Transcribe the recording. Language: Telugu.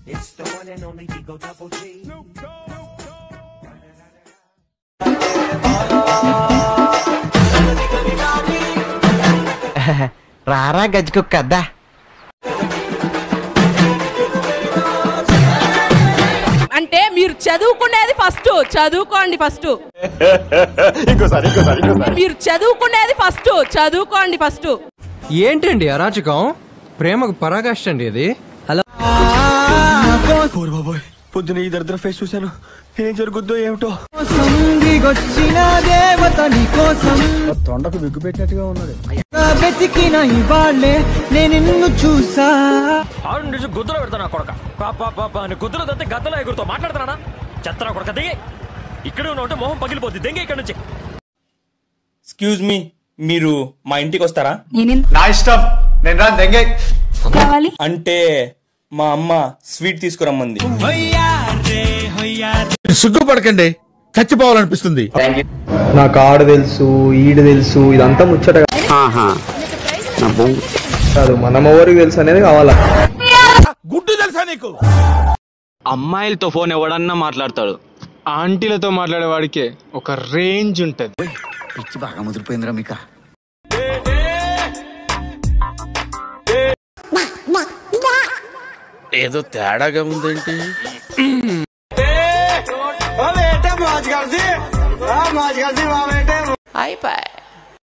రారా గజ్జుకుక్క అద్దా అంటే మీరు చదువుకునేది ఫస్ట్ చదువుకోండి ఫస్ట్ మీరు చదువుకునేది ఫస్ట్ చదువుకోండి ఫస్ట్ ఏంటండి అరాచకం ప్రేమకు పరాకాష్ట అండి ఇది హలో బాబోయ్ పొద్దున ఈ దరిద్ర ఫేస్ చూశాను ఏం జరుగుద్దో ఏమిటో వచ్చిన దేవత నీ కోసం తొండకు బిగ్గు పెట్టినట్టుగా ఉన్నాడు వెతికిన ఇవాళ్ళే నేను నిన్ను చూసా ఆడు నుంచి గుద్దులో పెడతాను కొడక పాప పాప అని గుద్దులో దంతే గద్దలో ఎగురుతో మాట్లాడుతున్నానా చెత్తరా కొడక దిగి ఇక్కడే ఉన్న ఉంటే మొహం పగిలిపోద్ది దెంగే ఇక్కడ నుంచి ఎక్స్క్యూజ్ మీ మీరు మా ఇంటికి వస్తారా నా ఇష్టం నేను రా దెంగే అంటే మా అమ్మ స్వీట్ తీసుకురమ్మంది సిగ్గుపడకండి చచ్చిపోవాలనిపిస్తుంది నాకు ఆడు తెలుసు ఈడు తెలుసు ఇదంతా ముచ్చట కాదు మనం ఎవరికి తెలుసు అనేది కావాలా గుడ్డు తెలుసా నీకు అమ్మాయిలతో ఫోన్ ఎవడన్నా మాట్లాడతాడు ఆంటీలతో మాట్లాడే వాడికి ఒక రేంజ్ ఉంటది పిచ్చి బాగా ముదిరిపోయిందిరా మీక ఏదో తేడాగా ఉందేంటి మాజ్ కల్తీ మాజ్ కల్తీ మా బేటే